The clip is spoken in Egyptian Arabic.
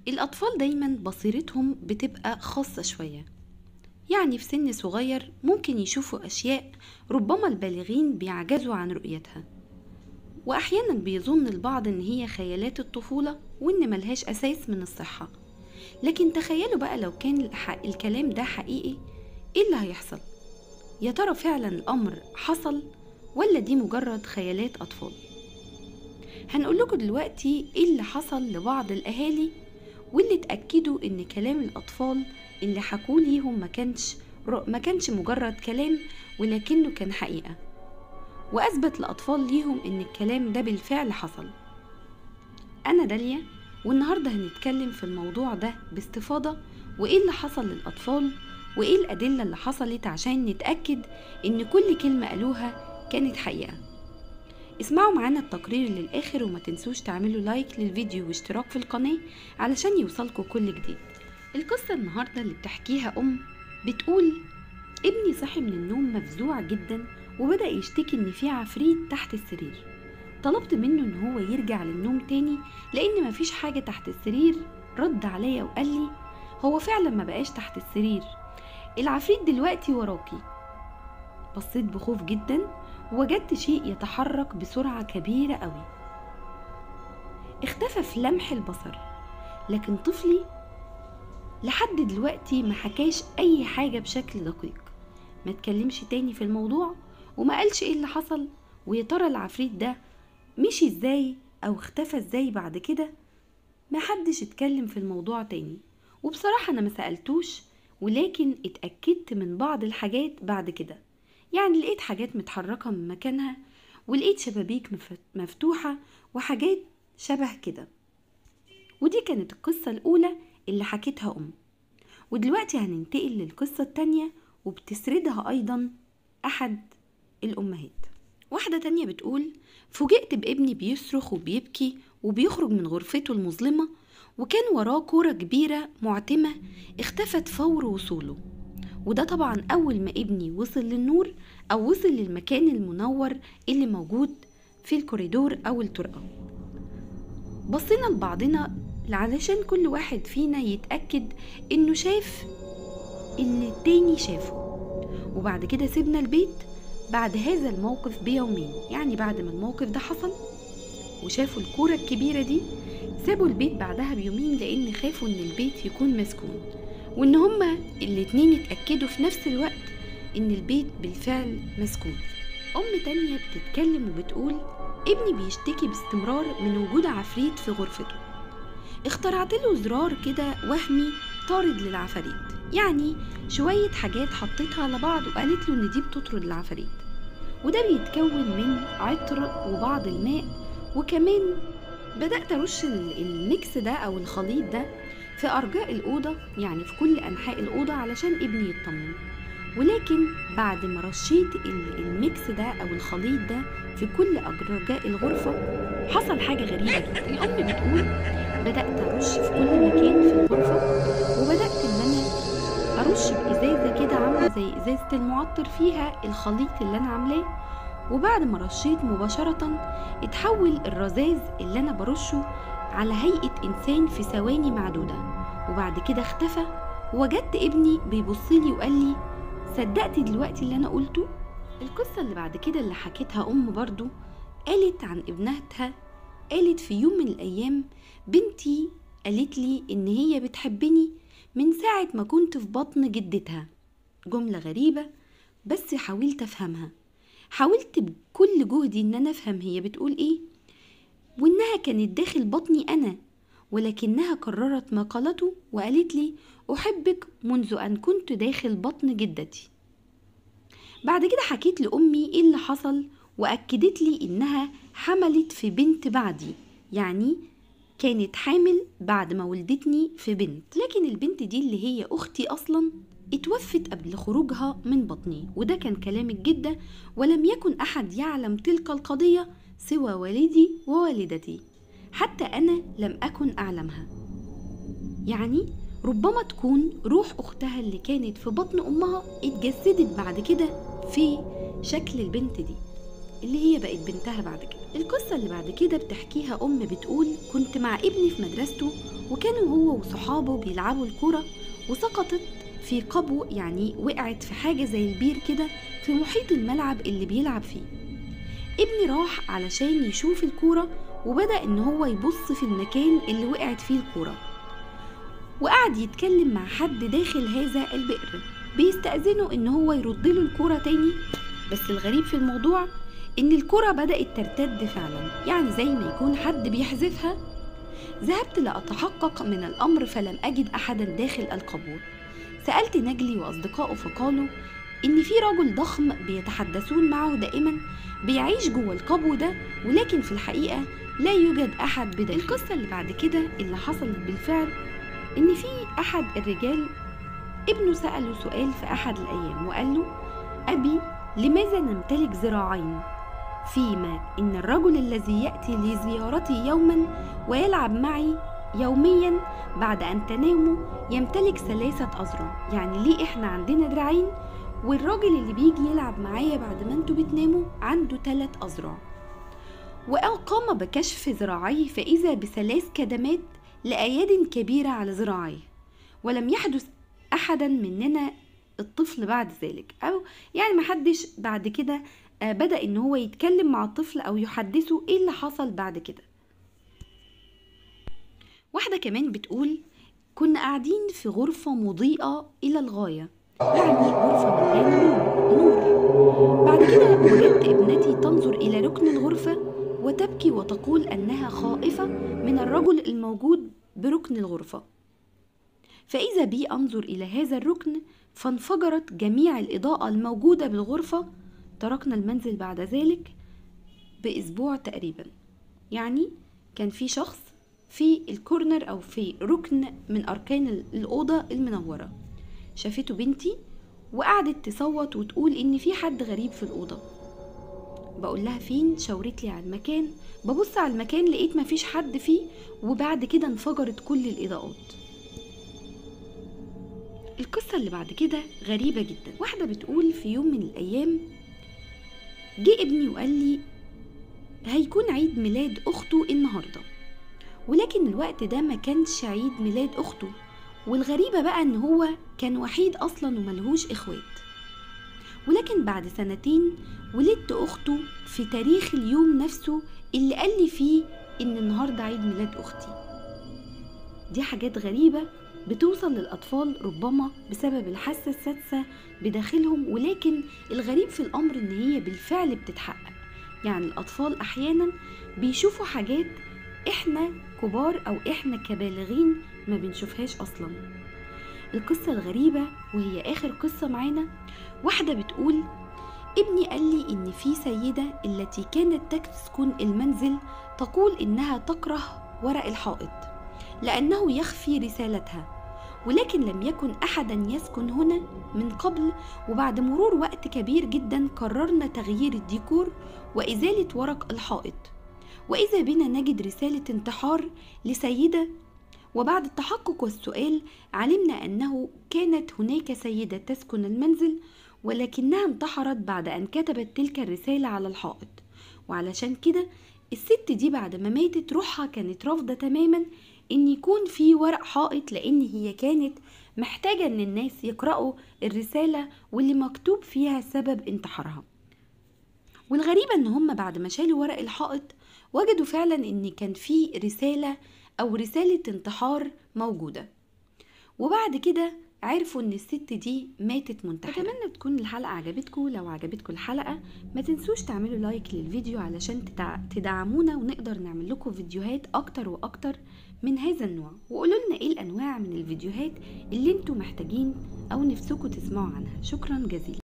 الأطفال دايما بصيرتهم بتبقى خاصة شوية يعني في سن صغير ممكن يشوفوا أشياء ربما البالغين بيعجزوا عن رؤيتها وأحيانا بيظن البعض إن هي خيالات الطفولة وإن ملهاش أساس من الصحة لكن تخيلوا بقى لو كان الح- الكلام ده حقيقي إيه اللي هيحصل؟ يا ترى فعلا الأمر حصل ولا دي مجرد خيالات أطفال؟ هنقول لكم دلوقتي إيه اللي حصل لبعض الأهالي واللي اتأكدوا إن كلام الأطفال اللي حكوا ليهم ما كانش ما كانش مجرد كلام ولكنه كان حقيقة وأثبت الأطفال ليهم إن الكلام ده بالفعل حصل أنا داليا والنهاردة هنتكلم في الموضوع ده باستفاضة وإيه اللي حصل للأطفال وإيه الأدلة اللي حصلت عشان نتأكد إن كل كلمة قالوها كانت حقيقة اسمعوا معانا التقرير للآخر وما تنسوش تعملوا لايك للفيديو واشتراك في القناة علشان يوصلكوا كل جديد القصة النهاردة اللي بتحكيها أم بتقول ابني صحي من النوم مفزوع جدا وبدأ يشتكي إن في عفريت تحت السرير طلبت منه إن هو يرجع للنوم تاني لأن مفيش حاجة تحت السرير رد عليا وقال لي هو فعلا ما بقاش تحت السرير العفريت دلوقتي وراكي بصيت بخوف جدا وجدت شيء يتحرك بسرعة كبيرة قوي اختفى في لمح البصر لكن طفلي لحد دلوقتي ما حكاش اي حاجة بشكل دقيق ما تكلمش تاني في الموضوع وما قالش ايه اللي حصل ويا ترى العفريت ده مشي ازاي او اختفى ازاي بعد كده ما حدش اتكلم في الموضوع تاني وبصراحة انا ما سألتوش ولكن اتأكدت من بعض الحاجات بعد كده يعني لقيت حاجات متحركة من مكانها ولقيت شبابيك مف- مفتوحة وحاجات شبه كده ودي كانت القصة الأولى اللي حكيتها أم ودلوقتي هننتقل للقصة التانية وبتسردها أيضا أحد الأمهات واحدة تانية بتقول فوجئت بابني بيصرخ وبيبكي وبيخرج من غرفته المظلمة وكان وراه كورة كبيرة معتمة اختفت فور وصوله وده طبعا أول ما ابني وصل للنور أو وصل للمكان المنور اللي موجود في الكوريدور أو الطرقة بصينا لبعضنا علشان كل واحد فينا يتأكد إنه شاف اللي التاني شافه وبعد كده سيبنا البيت بعد هذا الموقف بيومين يعني بعد ما الموقف ده حصل وشافوا الكورة الكبيرة دي سابوا البيت بعدها بيومين لأن خافوا إن البيت يكون مسكون وإن هما الاتنين اتأكدوا في نفس الوقت إن البيت بالفعل مسكون أم تانية بتتكلم وبتقول ابني بيشتكي باستمرار من وجود عفريت في غرفته اخترعت له زرار كده وهمي طارد للعفاريت يعني شوية حاجات حطيتها على بعض وقالت له إن دي بتطرد العفاريت وده بيتكون من عطر وبعض الماء وكمان بدأت أرش ال- الميكس ده أو الخليط ده في أرجاء الأوضة يعني في كل أنحاء الأوضة علشان ابني يطمن ولكن بعد ما رشيت ال- الميكس ده أو الخليط ده في كل أرجاء الغرفة حصل حاجة غريبة جدا الأم بتقول بدأت أرش في كل مكان في الغرفة وبدأت إن أنا أرش بإزازة كده عاملة زي إزازة المعطر فيها الخليط اللي أنا عاملاه وبعد ما رشيت مباشرة اتحول الرذاذ اللي أنا برشه على هيئة إنسان في ثواني معدودة وبعد كده اختفى ووجدت ابني بيبصلي وقال لي صدقتي دلوقتي اللي أنا قلته؟ القصة اللي بعد كده اللي حكيتها أم برضو قالت عن ابنتها قالت في يوم من الأيام بنتي قالت لي إن هي بتحبني من ساعة ما كنت في بطن جدتها جملة غريبة بس حاولت أفهمها حاولت بكل جهدي إن أنا أفهم هي بتقول إيه وإنها كانت داخل بطني أنا ولكنها كررت ما قالته وقالت لي أحبك منذ أن كنت داخل بطن جدتي بعد كده حكيت لأمي إيه اللي حصل وأكدت لي إنها حملت في بنت بعدي يعني كانت حامل بعد ما ولدتني في بنت لكن البنت دي اللي هي أختي أصلا اتوفت قبل خروجها من بطني وده كان كلام الجدة ولم يكن أحد يعلم تلك القضية سوى والدي ووالدتي حتى أنا لم أكن أعلمها يعني ربما تكون روح أختها اللي كانت في بطن أمها اتجسدت بعد كده في شكل البنت دي اللي هي بقت بنتها بعد كده القصة اللي بعد كده بتحكيها أم بتقول كنت مع ابني في مدرسته وكانوا هو وصحابه بيلعبوا الكورة وسقطت في قبو يعني وقعت في حاجة زي البير كده في محيط الملعب اللي بيلعب فيه ابني راح علشان يشوف الكورة وبدأ إن هو يبص في المكان اللي وقعت فيه الكورة وقعد يتكلم مع حد داخل هذا البئر بيستأذنه إن هو يرد له الكورة تاني بس الغريب في الموضوع إن الكرة بدأت ترتد فعلا يعني زي ما يكون حد بيحذفها ذهبت لأتحقق من الأمر فلم أجد أحدا داخل القبور سألت نجلي وأصدقائه فقالوا إن في رجل ضخم بيتحدثون معه دائما بيعيش جوه القبو ده ولكن في الحقيقة لا يوجد أحد بداخل القصة اللي بعد كده اللي حصلت بالفعل إن في أحد الرجال ابنه سأله سؤال في أحد الأيام وقال له أبي لماذا نمتلك ذراعين فيما إن الرجل الذي يأتي لزيارتي يوما ويلعب معي يوميا بعد أن تناموا يمتلك ثلاثة أذرع يعني ليه إحنا عندنا دراعين والراجل اللي بيجي يلعب معايا بعد ما انتوا بتناموا عنده ثلاث أذرع وقام بكشف ذراعيه فإذا بثلاث كدمات لأياد كبيرة على ذراعيه ولم يحدث أحدا مننا الطفل بعد ذلك أو يعني محدش بعد كده بدأ إن هو يتكلم مع الطفل أو يحدثه إيه اللي حصل بعد كده واحدة كمان بتقول كنا قاعدين في غرفة مضيئة إلى الغاية يعني غرفة مليانة نور بعد كده وجدت ابنتي تنظر إلى ركن الغرفة وتبكي وتقول أنها خائفة من الرجل الموجود بركن الغرفة فإذا بي أنظر إلى هذا الركن فانفجرت جميع الإضاءة الموجودة بالغرفة تركنا المنزل بعد ذلك بأسبوع تقريبا يعني كان في شخص في الكورنر أو في ركن من أركان الأوضة المنورة شافته بنتي وقعدت تصوت وتقول إن في حد غريب في الأوضة بقول لها فين شاورت لي على المكان ببص على المكان لقيت مفيش حد فيه وبعد كده انفجرت كل الإضاءات القصة اللي بعد كده غريبة جدا واحدة بتقول في يوم من الأيام جه ابني وقال لي هيكون عيد ميلاد أخته النهاردة ولكن الوقت ده ما كانش عيد ميلاد أخته والغريبة بقى إن هو كان وحيد أصلا وملهوش إخوات ولكن بعد سنتين ولدت أخته في تاريخ اليوم نفسه اللي قال لي فيه إن النهاردة عيد ميلاد أختي دي حاجات غريبة بتوصل للأطفال ربما بسبب الحاسة السادسة بداخلهم ولكن الغريب في الأمر إن هي بالفعل بتتحقق يعني الأطفال أحيانا بيشوفوا حاجات إحنا كبار أو إحنا كبالغين ما بنشوفهاش أصلا القصة الغريبة وهي آخر قصة معانا واحدة بتقول ابني قال لي إن في سيدة التي كانت تسكن المنزل تقول إنها تكره ورق الحائط لأنه يخفي رسالتها ولكن لم يكن أحدا يسكن هنا من قبل وبعد مرور وقت كبير جدا قررنا تغيير الديكور وإزالة ورق الحائط وإذا بنا نجد رسالة انتحار لسيدة وبعد التحقق والسؤال علمنا أنه كانت هناك سيدة تسكن المنزل ولكنها انتحرت بعد أن كتبت تلك الرسالة على الحائط وعلشان كده الست دي بعد ما ماتت روحها كانت رافضة تماما ان يكون في ورق حائط لان هي كانت محتاجة ان الناس يقرأوا الرسالة واللي مكتوب فيها سبب انتحارها والغريبة ان هم بعد ما شالوا ورق الحائط وجدوا فعلا ان كان في رسالة او رسالة انتحار موجودة وبعد كده عرفوا ان الست دي ماتت منتحرة اتمنى تكون الحلقة عجبتكم لو عجبتكم الحلقة ما تنسوش تعملوا لايك للفيديو علشان تدعمونا ونقدر نعمل لكم فيديوهات اكتر واكتر من هذا النوع وقولوا لنا ايه الانواع من الفيديوهات اللي انتوا محتاجين او نفسكم تسمعوا عنها شكرا جزيلا